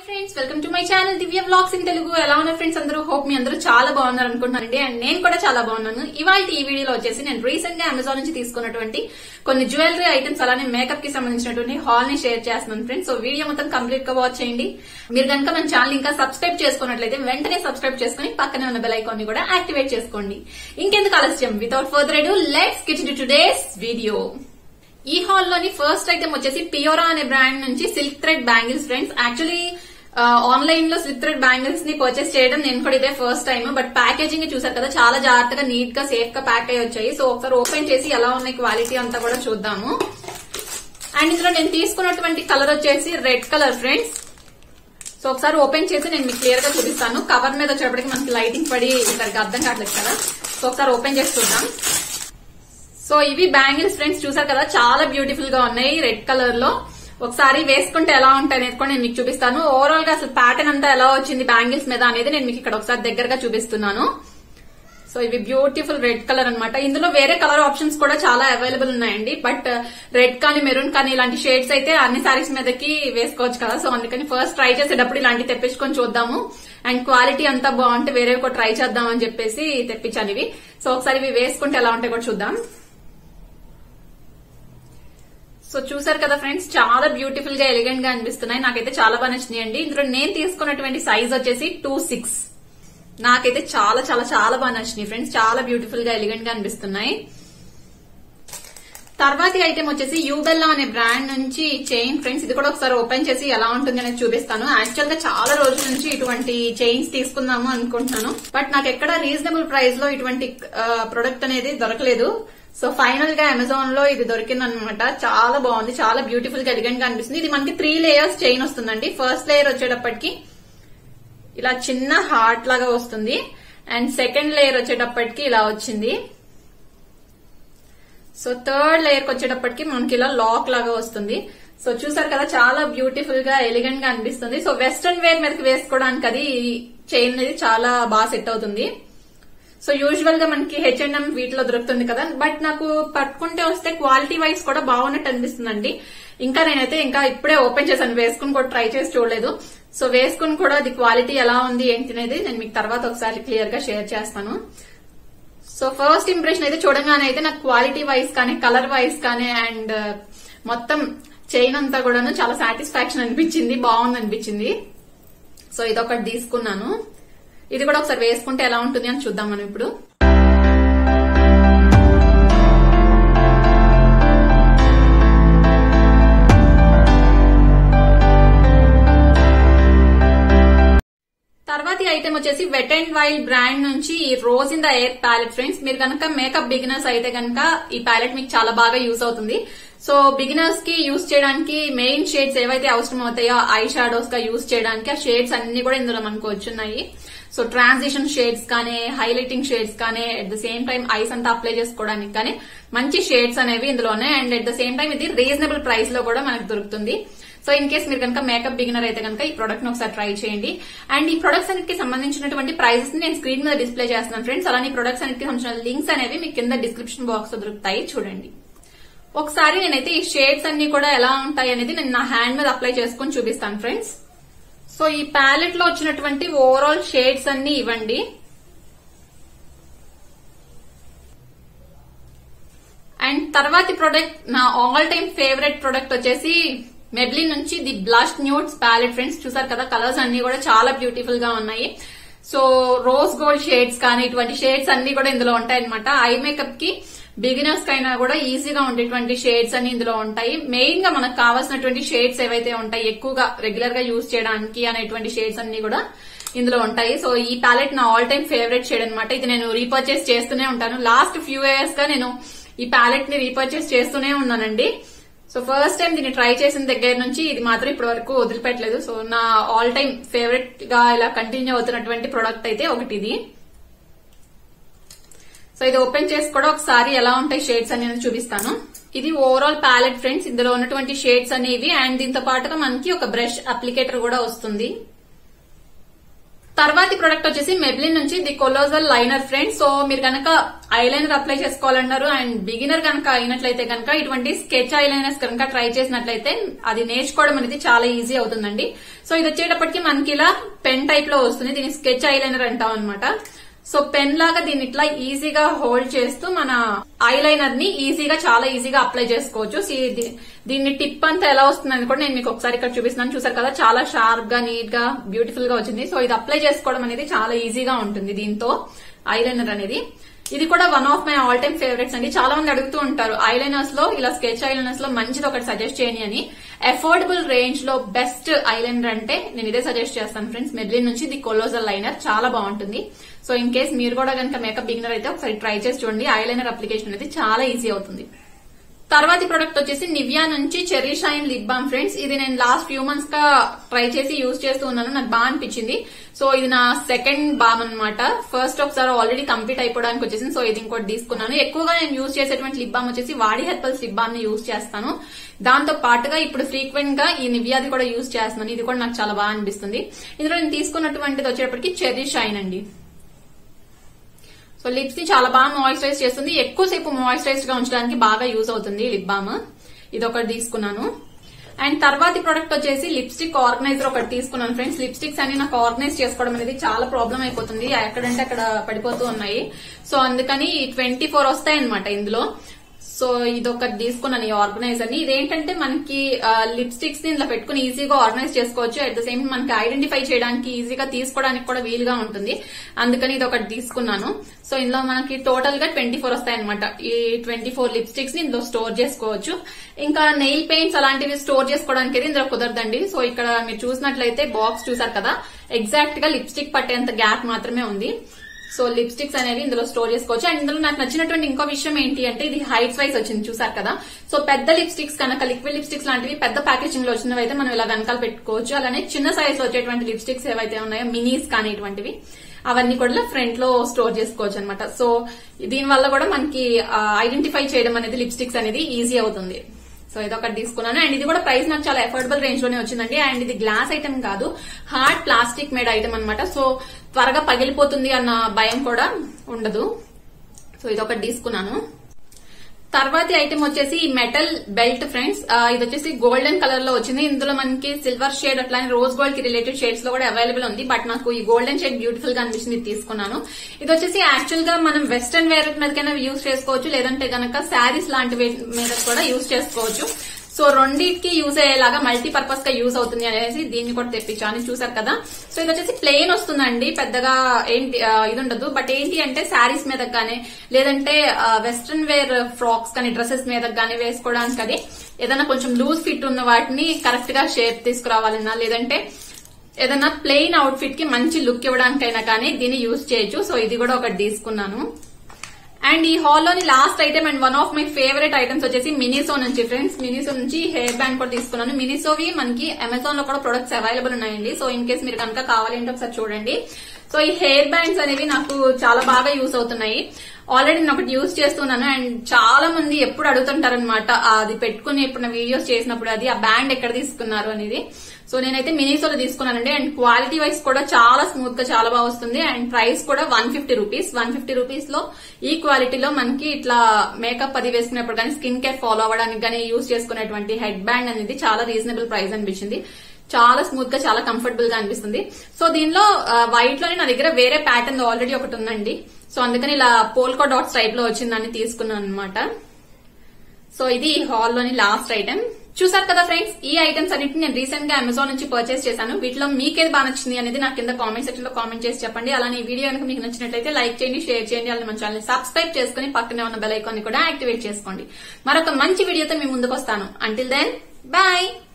friends welcome to my channel Divya vlogs in Telugu ఎలా ఉన్నారు friends అందరూ హోప్ మీ అందరూ చాలా బాగున్నారు అనుకుంటున్నానండి అండ్ నేను కూడా చాలా బాగున్నాను ఇవాళ ఈ వీడియోలో వచ్చేసి నేను రీసెంట్ గా అమెజాన్ నుంచి తీసుకున్నటువంటి కొన్ని జ్యువెలరీ ఐటమ్స్ అలానే మేకప్ కి సంబంధించినటువంటి హాల్ ని షేర్ చేస్తున్నాను ఫ్రెండ్స్ సో వీడియో మొత్తం కంప్లీట్ గా వాచ్ చేయండి మీరు కనుక మన ఛానల్ ఇంకా సబ్స్క్రైబ్ చేసుకున్నట్లయితే వెంటనే సబ్స్క్రైబ్ చేసుకుని పక్కనే ఉన్న బెల్ ఐకాన్ ని కూడా యాక్టివేట్ చేసుకోండి ఇంకెందుకు ఆలస్యం without further ado let's get to today's video ఈ హాల్ లోని ఫస్ట్ ఐటమ్ వచ్చేసి పియోరా అనే బ్రాండ్ నుంచి silk thread bangles friends actually online లో సిల్క్ థ్రెడ్ బ్యాంగిల్స్ ని పర్చేస్ చేయడం నేను కూడా ఇదే ఫస్ట్ టైం బట్ ప్యాకేజింగ్ చూసారు కదా చాలా జాగ్రత్తగా నీట్ గా సేఫ్ గా ప్యాక్ అయ్యి వచ్చాయి సో ఒకసారి ఓపెన్ చేసి ఎలా ఉన్నాయి క్వాలిటీ అంతా కూడా చూద్దాము అండ్ ఇందులో నేను తీసుకున్నటువంటి కలర్ వచ్చేసి రెడ్ కలర్ ఫ్రెండ్స్ సో ఒకసారి ఓపెన్ చేసి నేను మీకు క్లియర్ గా చూపిస్తాను కవర్ మీద వచ్చేప్పటికి మనకి లైటింగ్ పడి ఇక్కడికి అర్థం కావట్లేదు కదా సో ఒకసారి ఓపెన్ చేసి చూద్దాం సో ఇవి బ్యాంగిల్స్ ఫ్రెండ్స్ చూసారు కదా చాలా బ్యూటిఫుల్ గా ఉన్నాయి రెడ్ కలర్ లో ఒకసారి వేసుకుంటే ఎలా ఉంటాయి అనేది కూడా నేను మీకు చూపిస్తాను ఓవరాల్ గా అసలు ప్యాటర్న్ అంతా ఎలా వచ్చింది బ్యాంగిల్స్ మీద అనేది నేను మీకు ఇక్కడ ఒకసారి దగ్గరగా చూపిస్తున్నాను సో ఇవి బ్యూటిఫుల్ రెడ్ కలర్ అన్నమాట ఇందులో వేరే కలర్ ఆప్షన్స్ కూడా చాలా అవైలబుల్ ఉన్నాయండి బట్ రెడ్ కానీ మెరూన్ కానీ ఇలాంటి షేడ్స్ అయితే అన్ని సారీస్ మీదకి వేసుకోవచ్చు కదా సో అందుకని ఫస్ట్ ట్రై చేసేటప్పుడు ఇలాంటి తెప్పించుకొని చూద్దాము అండ్ క్వాలిటీ అంతా బాగుంటే వేరే కూడా ట్రై చేద్దాం అని చెప్పేసి తెప్పించాను ఇవి సో ఒకసారి ఇవి వేసుకుంటే ఎలా ఉంటాయి కూడా చూద్దాం సో చూసారు కదా ఫ్రెండ్స్ చాలా బ్యూటిఫుల్ గా ఎలిగెంట్ గా అనిపిస్తున్నాయి నాకైతే చాలా బాగా నచ్చినాయి అండి ఇందులో నేను తీసుకున్నటువంటి సైజ్ వచ్చేసి టూ సిక్స్ నాకైతే చాలా చాలా చాలా బాగా నచ్చినాయి ఫ్రెండ్స్ చాలా బ్యూటిఫుల్ గా ఎలిగెంట్ గా అనిపిస్తున్నాయి తర్వాతి ఐటమ్ వచ్చేసి యూబెల్లా అనే బ్రాండ్ నుంచి చైన్ ఫ్రెండ్స్ ఇది కూడా ఒకసారి ఓపెన్ చేసి ఎలా ఉంటుంది అనేది చూపిస్తాను యాక్చువల్ గా చాలా రోజుల నుంచి ఇటువంటి చైన్స్ తీసుకుందాము అనుకుంటున్నాను బట్ నాకు ఎక్కడ రీజనబుల్ ప్రైస్ లో ఇటువంటి ప్రొడక్ట్ అనేది దొరకలేదు సో ఫైనల్ గా అమెజాన్ లో ఇది దొరికింది అనమాట చాలా బాగుంది చాలా బ్యూటిఫుల్ గా ఎలిగెంట్ గా అనిపిస్తుంది ఇది మనకి త్రీ లేయర్స్ చైన్ వస్తుందండి ఫస్ట్ లేయర్ వచ్చేటప్పటికి ఇలా చిన్న హార్ట్ లాగా వస్తుంది అండ్ సెకండ్ లేయర్ వచ్చేటప్పటికి ఇలా వచ్చింది సో థర్డ్ లేయర్ కి వచ్చేటప్పటికి మనకి ఇలా లాక్ లాగా వస్తుంది సో చూసారు కదా చాలా బ్యూటిఫుల్ గా ఎలిగెంట్ గా అనిపిస్తుంది సో వెస్ట్రన్ వేర్ మీదకి వేసుకోవడానికి అది చైన్ అనేది చాలా బాగా సెట్ అవుతుంది సో యూజువల్ గా మనకి హెచ్ అండ్ ఎం వీటిలో దొరుకుతుంది కదా బట్ నాకు పట్టుకుంటే వస్తే క్వాలిటీ వైజ్ కూడా బాగున్నట్టు అనిపిస్తుందండి ఇంకా నేనైతే ఇంకా ఇప్పుడే ఓపెన్ చేశాను వేసుకుని కూడా ట్రై చేసి చూడలేదు సో వేసుకుని కూడా అది క్వాలిటీ ఎలా ఉంది ఏంటి అనేది నేను మీకు తర్వాత ఒకసారి క్లియర్ గా షేర్ చేస్తాను సో ఫస్ట్ ఇంప్రెషన్ అయితే చూడగానే అయితే నాకు క్వాలిటీ వైజ్ కానీ కలర్ వైజ్ కానీ అండ్ మొత్తం చైన్ అంతా కూడాను చాలా సాటిస్ఫాక్షన్ అనిపించింది బాగుంది అనిపించింది సో ఇదొకటి తీసుకున్నాను ఇది కూడా ఒకసారి వేసుకుంటే ఎలా ఉంటుంది అని చూద్దాం మనం ఇప్పుడు తర్వాతి ఐటమ్ వచ్చేసి వెట్ అండ్ వైల్డ్ బ్రాండ్ నుంచి ఈ rose in the air palette friends మీరు కనుక మేకప్ బిగినర్స్ అయితే కనుక ఈ ప్యాలెట్ మీకు చాలా బాగా యూస్ అవుతుంది సో బిగినర్స్ కి యూస్ చేయడానికి మెయిన్ షేడ్స్ ఏవైతే అవసరం అవుతాయో ఐ షాడోస్ గా యూస్ చేయడానికి ఆ షేడ్స్ అన్ని కూడా ఇందులో మనకు వచ్చున్నాయి సో ట్రాన్సిషన్ షేడ్స్ కానీ హైలైటింగ్ షేడ్స్ కానీ at the same time eyes అంతా అప్లై చేసుకోవడానికి కానీ మంచి షేడ్స్ అనేవి ఇందులో ఉన్నాయి and at the same time ఇది రీజనబుల్ ప్రైస్ లో కూడా మనకు దొరుకుతుంది సో ఇన్ కేస్ మీరు కనుక మేకప్ బిగినర్ అయితే కనుక ఈ ప్రొడక్ట్ ని ఒకసారి ట్రై చేయండి అండ్ ఈ ప్రొడక్ట్స్ అన్నిటికి సంబంధించినటువంటి ప్రైజెస్ ని నేను స్క్రీన్ మీద డిస్ప్లే చేస్తున్నాను ఫ్రెండ్స్ అలానే ప్రొడక్ట్స్ అన్నిటికి సంబంధించిన లింక్స్ అనేవి మీకు కింద డిస్క్రిప్షన్ బాక్స్ లో దొరుకుతాయి చూడండి ఒకసారి నేనైతే ఈ షేడ్స్ అన్ని కూడా ఎలా ఉంటాయి అనేది నేను నా హ్యాండ్ మీద అప్లై చేసుకుని చూపిస్తాను ఫ్రెండ్స్ సో ఈ ప్యాలెట్ లో వచ్చినటువంటి ఓవరాల్ షేడ్స్ అన్ని ఇవ్వండి అండ్ తర్వాతి ప్రొడక్ట్ నా ఆల్ టైమ్ ఫేవరెట్ ప్రొడక్ట్ వచ్చేసి మెబ్లిన్ నుంచి the blush nudes palette friends చూసారు కదా కలర్స్ అన్ని కూడా చాలా బ్యూటిఫుల్ గా ఉన్నాయి సో రోజ్ గోల్డ్ షేడ్స్ కానీ ఇటువంటి షేడ్స్ అన్ని కూడా ఇందులో ఉంటాయి అనమాట ఐ మేకప్ కి బిగినర్స్ కైనా కూడా ఈజీగా ఉండేటువంటి షేడ్స్ అన్ని ఇందులో ఉంటాయి మెయిన్ గా మనకు కావాల్సినటువంటి షేడ్స్ ఏవైతే ఉంటాయి ఎక్కువగా రెగ్యులర్ గా యూజ్ చేయడానికి అనేటువంటి షేడ్స్ అన్ని కూడా ఇందులో ఉంటాయి సో ఈ ప్యాలెట్ నా ఆల్ టైమ్ ఫేవరెట్ షేడ్ అనమాట ఇది నేను రీపర్చేస్ చేస్తూనే ఉంటాను లాస్ట్ ఫ్యూ ఇయర్స్ గా నేను ఈ ప్యాలెట్ ని రీపర్చేస్ చేస్తూనే ఉన్నానండి సో ఫస్ట్ టైం దీన్ని ట్రై చేసిన దగ్గర నుంచి ఇది మాత్రం ఇప్పటి వరకు వదిలిపెట్టలేదు సో నా ఆల్ టైమ్ ఫేవరెట్ గా ఇలా కంటిన్యూ అవుతున్నటువంటి ప్రొడక్ట్ అయితే ఒకటి ఇది సో ఇది ఓపెన్ చేసి కూడా ఒకసారి ఎలా ఉంటాయి షేడ్స్ అనేది చూపిస్తాను ఇది ఓవరాల్ ప్యాలెట్ ఫ్రెండ్స్ ఇందులో ఉన్నటువంటి షేడ్స్ అనేవి అండ్ దీంతో పాటుగా మనకి ఒక బ్రష్ అప్లికేటర్ కూడా వస్తుంది తర్వాతి ప్రొడక్ట్ వచ్చేసి మెబ్లిన్ నుంచి the colossal liner friend so మీరు కనుక ఐలైనర్ అప్లై చేసుకోవాలన్నారు అండ్ బిగినర్ కనుక అయినట్లయితే కనుక ఇటువంటి స్కెచ్ ఐలైనర్స్ కనుక ట్రై చేసినట్లయితే అది నేర్చుకోవడం అనేది చాలా ఈజీ అవుతుందండి సో ఇది వచ్చేటప్పటికి మనకి ఇలా పెన్ టైప్ లో వస్తుంది దీన్ని స్కెచ్ ఐలైనర్ అంటాం అనమాట సో పెన్ లాగా దీన్ని ఇట్లా ఈజీగా హోల్డ్ చేస్తూ మన ఐలైనర్ ని ఈజీగా చాలా ఈజీగా అప్లై చేసుకోవచ్చు సో ఇది- దీన్ని టిప్ అంతా ఎలా వస్తుందని కూడా నేను మీకు ఒకసారి ఇక్కడ చూపిస్తున్నాను చూసారు కదా చాలా షార్ప్ గా నీట్ గా బ్యూటిఫుల్ గా వచ్చింది సో ఇది అప్లై చేసుకోవడం అనేది చాలా ఈజీగా ఉంటుంది దీంతో ఐలైనర్ అనేది ఇది కూడా one of my all time favourites అండి చాలా మంది అడుగుతూ ఉంటారు ఐలైనర్స్ లో ఇలా స్కెచ్ ఐలైనర్స్ లో మంచిది ఒకటి సజెస్ట్ చేయని అని అఫోర్డబుల్ రేంజ్ లో బెస్ట్ ఐలైనర్ అంటే నేను ఇదే సజెస్ట్ చేస్తాను ఫ్రెండ్స్ మెడ్లిన్ నుంచి ది కొలోజల్ లైనర్ చాలా బాగుంటుంది సో ఇన్ కేస్ మీరు కూడా కనుక మేకప్ బిగినర్ అయితే ఒకసారి ట్రై చేసి చూడండి ఐలైనర్ అప్లికేషన్ అనేది చాలా ఈజీ అవుతుంది తర్వాతి ప్రొడక్ట్ వచ్చేసి నివియా నుంచి cherry shine lip balm friends ఇది నేను లాస్ట్ ఫ్యూ మంత్స్ గా ట్రై చేసి యూజ్ చేస్తూ ఉన్నాను నాకు బాగా అనిపించింది సో ఇది నా సెకండ్ బామ్ అన్నమాట ఫస్ట్ ఒకసారి ఆల్రెడీ కంప్లీట్ అయిపోవడానికి వచ్చేసింది సో ఇది ఇంకోటి తీసుకున్నాను ఎక్కువగా నేను యూజ్ చేసేటువంటి లిప్ బామ్ వచ్చేసి వాడి హెర్బల్స్ లిప్ బామ్ ని యూజ్ చేస్తాను దాంతో పాటుగా ఇప్పుడు ఫ్రీక్వెంట్ గా ఈ నివియాది కూడా యూజ్ చేస్తున్నాను ఇది కూడా నాకు చాలా బాగా అనిపిస్తుంది ఇందులో నేను తీసుకున్నటువంటిది వచ్చేటప్పటికి చెర్రీ షైన్ అండి సో లిప్స్ ని చాలా బాగా మాయిశ్చరైజ్ చేస్తుంది ఎక్కువసేపు మాయిశ్చరైజ్ గా ఉంచడానికి బాగా యూజ్ అవుతుంది లిప్ బామ్ ఇది ఒకటి తీసుకున్నాను అండ్ తర్వాతి ప్రొడక్ట్ వచ్చేసి లిప్స్టిక్ ఆర్గనైజర్ ఒకటి తీసుకున్నాను ఫ్రెండ్స్ లిప్స్టిక్స్ అన్ని నాకు ఆర్గనైజ్ చేసుకోవడం అనేది చాలా ప్రాబ్లం అయిపోతుంది ఎక్కడంటే అక్కడ పడిపోతూ ఉన్నాయి సో అందుకని ట్వంటీ ఫోర్ వస్తాయి అనమాట ఇందులో సో ఇది ఒకటి తీసుకున్నాను ఈ ఆర్గనైజర్ ని ఇదేంటంటే మనకి లిప్స్టిక్స్ ని ఇలా పెట్టుకుని ఈజీగా ఆర్గనైజ్ చేసుకోవచ్చు అట్ ద సేమ్ మనకి ఐడెంటిఫై చేయడానికి ఈజీగా తీసుకోవడానికి కూడా వీలుగా ఉంటుంది అందుకని ఇది ఒకటి తీసుకున్నాను సో ఇందులో మనకి టోటల్ గా ట్వంటీ ఫోర్ వస్తాయి అనమాట ఈ ట్వంటీ ఫోర్ లిప్స్టిక్స్ ని ఇందులో స్టోర్ చేసుకోవచ్చు ఇంకా నెయిల్ పెయింట్స్ అలాంటివి స్టోర్ చేసుకోవడానికి అయితే ఇందులో కుదరదండి సో ఇక్కడ మీరు చూసినట్లయితే బాక్స్ చూసారు కదా ఎగ్జాక్ట్ గా లిప్స్టిక్ పట్టేంత గ్యాప్ మాత్రమే ఉంది సో లిప్స్టిక్స్ అనేవి ఇందులో స్టోర్ చేసుకోవచ్చు అండ్ ఇందులో నాకు నచ్చినటువంటి ఇంకో విషయం ఏంటి అంటే ఇది హైట్స్ వైజ్ వచ్చింది చూసారు కదా సో పెద్ద లిప్స్టిక్స్ కనుక లిక్విడ్ లిప్స్టిక్స్ లాంటివి పెద్ద ప్యాకేజింగ్ లో వచ్చినవి అయితే మనం ఇలా వెనకాల పెట్టుకోవచ్చు అలానే చిన్న సైజ్ లో వచ్చేటువంటి లిప్స్టిక్స్ ఏవైతే ఉన్నాయో మినీస్ కానీ ఇటువంటివి అవన్నీ కూడా ఫ్రంట్ లో స్టోర్ చేసుకోవచ్చు అనమాట సో దీని వల్ల కూడా మనకి ఐడెంటిఫై చేయడం అనేది లిప్స్టిక్స్ అనేది ఈజీ అవుతుంది సో ఇది ఒకటి తీసుకున్నాను అండ్ ఇది కూడా ప్రైస్ నాకు చాలా అఫోర్డబుల్ రేంజ్ లోనే వచ్చిందండి అండ్ ఇది గ్లాస్ ఐటమ్ కాదు హార్డ్ ప్లాస్టిక్ మేడ్ ఐటమ్ అన్నమాట సో త్వరగా పగిలిపోతుంది అన్న భయం కూడా ఉండదు సో ఇది ఒకటి తీసుకున్నాను తర్వాతి ఐటమ్ వచ్చేసి ఈ మెటల్ బెల్ట్ ఫ్రెండ్స్ ఆ, ఇది వచ్చేసి గోల్డెన్ కలర్ లో వచ్చింది ఇందులో మనకి సిల్వర్ షేడ్ అట్లానే రోజ్ గోల్డ్ కి రిలేటెడ్ షేడ్స్ లో కూడా అవైలబుల్ ఉంది బట్ నాకు ఈ గోల్డెన్ షేడ్ బ్యూటిఫుల్ గా అనిపించింది ఇది తీసుకున్నాను ఇది వచ్చేసి యాక్చువల్ గా మనం వెస్టర్న్ వేర్ మీదకైనా యూజ్ చేసుకోవచ్చు లేదంటే గనక శారీస్ లాంటి వే- మీద కూడా యూజ్ చేసుకోవచ్చు సో రెండింటికి యూజ్ అయ్యేలాగా మల్టీపర్పస్ గా యూజ్ అవుతుంది అనేసి దీన్ని కూడా తెప్పించాను చూసారు కదా సో ఇది వచ్చేసి ప్లెయిన్ వస్తుందండి పెద్దగా ఏంటి ఆ, ఇది ఉండదు బట్ ఏంటి అంటే శారీస్ మీద కానీ లేదంటే వెస్ట్రన్ వేర్ ఫ్రాక్స్ కానీ డ్రెస్సెస్ మీద కానీ వేసుకోవడానికి అది ఏదైనా కొంచెం లూజ్ ఫిట్ ఉన్న వాటిని కరెక్ట్ గా షేప్ తీసుకురావాలన్నా లేదంటే ఏదైనా ప్లెయిన్ అవుట్ ఫిట్ కి మంచి లుక్ ఇవ్వడానికైనా కానీ దీన్ని యూజ్ చేయొచ్చు సో ఇది కూడా ఒకటి తీసుకున్నాను అండ్ ఈ హాల్ లోని last item and one of my favourite items వచ్చేసి మినిసో నుంచి ఫ్రెండ్స్ మినిసో నుంచి హెయిర్ బ్యాండ్ కూడా తీసుకున్నాను మినిసోవి మనకి అమెజాన్ లో కూడా ప్రొడక్ట్స్ అవైలబుల్ ఉన్నాయండి సో ఇన్ కేస్ మీరు కనుక కావాలంటే ఒకసారి చూడండి సో ఈ హెయిర్ బ్యాండ్స్ అనేవి నాకు చాలా బాగా యూస్ అవుతున్నాయి ఆల్రెడీ నేను ఒకటి యూజ్ చేస్తున్నాను అండ్ చాలా మంది ఎప్పుడు అడుగుతుంటారనమాట అది పెట్టుకుని ఎప్పుడు వీడియోస్ చేసినప్పుడు అది ఆ బ్యాండ్ ఎక్కడ తీసుకున్నారు అనేది సో నేనైతే మినీసోలో తీసుకున్నానండి అండ్ క్వాలిటీ వైస్ కూడా చాలా స్మూత్ గా చాలా బాగా వస్తుంది అండ్ ప్రైస్ కూడా one fifty rupees one fifty rupees లో ఈ క్వాలిటీలో మనకి ఇట్లా మేకప్ అది వేసుకునేప్పుడు కానీ స్కిన్ కేర్ ఫాలో అవ్వడానికి కానీ యూజ్ చేసుకునేటువంటి హెడ్ బ్యాండ్ అనేది చాలా రీజనబుల్ ప్రైస్ అనిపించింది చాలా స్మూత్ గా చాలా కంఫర్టబుల్ గా అనిపిస్తుంది సో దీనిలో వైట్ లోనే నా దగ్గర వేరే ప్యాటర్న్ ఆల్రెడీ ఒకటి ఉందండి సో అందుకని ఇలా పోల్కో డాట్స్ టైప్ లో వచ్చిందని తీసుకున్నాను అనమాట సో ఇది ఈ హాల్ లోని లాస్ట్ ఐటమ్ చూసారు కదా ఫ్రెండ్స్ ఈ ఐటమ్స్ అన్నింటిని నేను రీసెంట్ గా అమెజాన్ నుంచి పర్చేస్ చేశాను వీటిలో మీకేది బాగా నచ్చింది అనేది నాకు కింద కామెంట్ సెక్షన్ లో కామెంట్ చేసి చెప్పండి అలానే ఈ వీడియో కనుక మీకు నచ్చినట్లయితే లైక్ చేయండి షేర్ చేయండి అలానే మన ఛానల్ సబ్స్క్రైబ్ చేసుకుని పక్కనే ఉన్న బెల్ ఐకాన్ ని కూడా యాక్టివేట్ చేసుకోండి మరొక మంచి వీడియోతో మీ ముందుకు వస్తాను అంటిల్ దెన్ బాయ్